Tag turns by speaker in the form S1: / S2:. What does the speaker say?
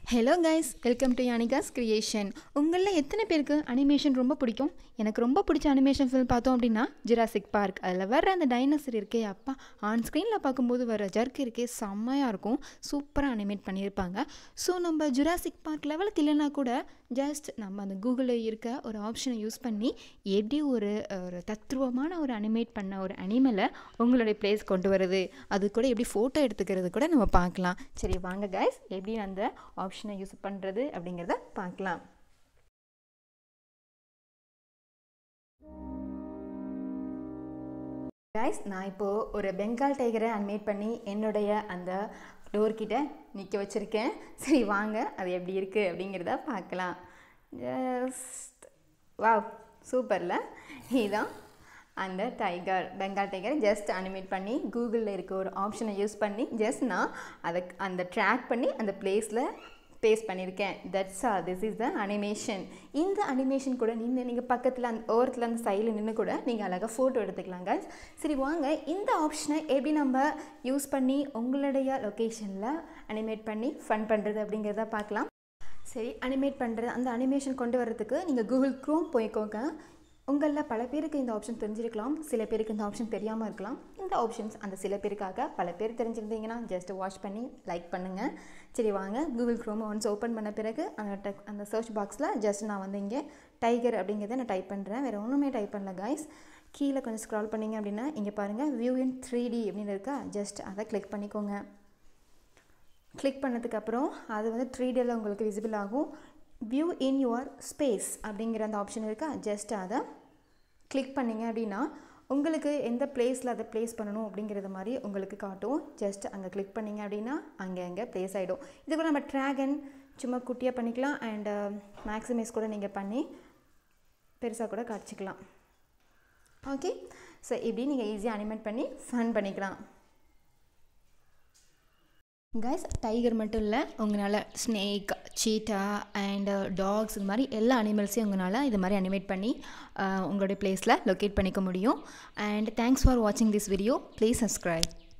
S1: hello guys welcome to Yanika's creation உங்களில் எத்தனை பேருக்கு அனிமேஷன் ரொம்ப பிடிக்கும் எனக்கு ரொம்ப பிடிச்ச அனிமேஷன் ஃபிலிம் பார்த்தோம் அப்படின்னா ஜுராசிக் பார்க் அதில் வர்ற அந்த டைனோசர் இருக்கே அப்பா ஆன் ஸ்க்ரீனில் பார்க்கும்போது வர ஜர்க் இருக்கே செம்மையாக இருக்கும் சூப்பராக அனிமேட் பண்ணியிருப்பாங்க ஸோ நம்ம ஜுராசிக் பார்க் லெவலுக்கு இல்லைன்னா கூட ஜஸ்ட் நம்ம அந்த கூகுளில் இருக்க ஒரு ஆப்ஷனை யூஸ் பண்ணி எப்படி ஒரு ஒரு தத்ரூபமான ஒரு அனிமேட் பண்ண ஒரு அனிமலை உங்களுடைய பிளேஸ் கொண்டு வருது அது கூட எப்படி ஃபோட்டோ எடுத்துக்கிறது கூட நம்ம பார்க்கலாம் சரி வாங்க கைஸ் எப்படி அந்த ஆப்ஷனை யூஸ் பண்ணுறது அப்படிங்கிறத பார்க்கலாம் கைஸ் நான் இப்போது ஒரு பெங்கால் டைகரை அனிமேட் பண்ணி என்னுடைய அந்த டோர் கிட்ட நிற்க வச்சுருக்கேன் சரி வாங்க அது எப்படி இருக்குது அப்படிங்கிறத பார்க்கலாம் ஜஸ்ட் வாவ் சூப்பரில் இதுதான் அந்த டைகர் பெங்கால் டைகரை ஜஸ்ட் அனிமேட் பண்ணி கூகுளில் இருக்க ஒரு ஆப்ஷனை யூஸ் பண்ணி ஜஸ்ட் நான் அதை அந்த ட்ராக் பண்ணி அந்த பிளேஸில் பேஸ்ட் பண்ணியிருக்கேன் that's ah this is the animation இந்த அனிமேஷன் கூட நின்று நீங்கள் பக்கத்தில் அந்த ஓரத்தில் அந்த சைடில் நின்று கூட நீங்கள் அழகாக ஃபோட்டோ எடுத்துக்கலாங்க சரி வாங்க இந்த ஆப்ஷனை எப்படி நம்ம யூஸ் பண்ணி உங்களுடைய லொக்கேஷனில் அனிமேட் பண்ணி ஃபன் பண்ணுறது அப்படிங்கிறத பார்க்கலாம் சரி அனிமேட் பண்ணுறது அந்த அனிமேஷன் கொண்டு வரதுக்கு நீங்கள் கூகுள் க்ரோம் போய்க்கோங்க உங்களில் பல பேருக்கு இந்த ஆப்ஷன் தெரிஞ்சிருக்கலாம் சில பேருக்கு இந்த ஆப்ஷன் தெரியாமல் இருக்கலாம் இந்த ஆப்ஷன்ஸ் அந்த சில பேருக்காக பல பேர் தெரிஞ்சிருந்தீங்கன்னா ஜஸ்ட் வாட்ச் பண்ணி லைக் பண்ணுங்கள் சரி வாங்க கூகுள் க்ரோம் ஒன்ஸ் ஓப்பன் பண்ண பிறகு அந்த டெக் அந்த சர்ச் பாக்ஸில் ஜஸ்ட் நான் வந்து இங்கே டைகர் அப்படிங்கிறத நான் டைப் பண்ணுறேன் வேறு ஒன்றுமே டைப் பண்ணல காய்ஸ் கீழே கொஞ்சம் ஸ்க்ரால் பண்ணிங்க அப்படின்னா இங்கே பாருங்கள் வியூ இன் த்ரீ டி அப்படின்னு இருக்கா ஜஸ்ட் அதை கிளிக் பண்ணிக்கோங்க கிளிக் பண்ணதுக்கப்புறம் அது வந்து த்ரீ டியில் உங்களுக்கு விசிபிள் ஆகும் வியூ இன் யுவர் ஸ்பேஸ் அப்படிங்கிற அந்த ஆப்ஷன் இருக்கா ஜஸ்ட் அதை கிளிக் பண்ணிங்க அப்படின்னா உங்களுக்கு எந்த பிளேஸில் அதை ப்ளேஸ் பண்ணணும் அப்படிங்கிறது மாதிரி உங்களுக்கு காட்டும் ஜஸ்ட் அங்கே கிளிக் பண்ணிங்க அப்படின்னா அங்கே அங்கே ப்ளேஸ் ஆகிடும் இது கூட நம்ம ட்ராகன் சும்மா குட்டியாக பண்ணிக்கலாம் அண்ட் மேக்ஸிமைஸ் கூட நீங்கள் பண்ணி பெருசாக கூட காட்சிக்கலாம் ஓகே ஸோ இப்படி நீங்கள் ஈஸியாக அனிமேட் பண்ணி ஃபன் பண்ணிக்கலாம் கைஸ் டைகர் மட்டும் இல்லை உங்களால் ஸ்னேக் சீட்டா அண்டு டாக்ஸ் இது மாதிரி எல்லா அனிமல்ஸையும் உங்களால் இது மாதிரி அனிமேட் பண்ணி உங்களுடைய பிளேஸில் லொக்கேட் பண்ணிக்க முடியும் அண்ட் தேங்க்ஸ் ஃபார் வாட்சிங் திஸ் வீடியோ ப்ளீஸ் சப்ஸ்கிரைப்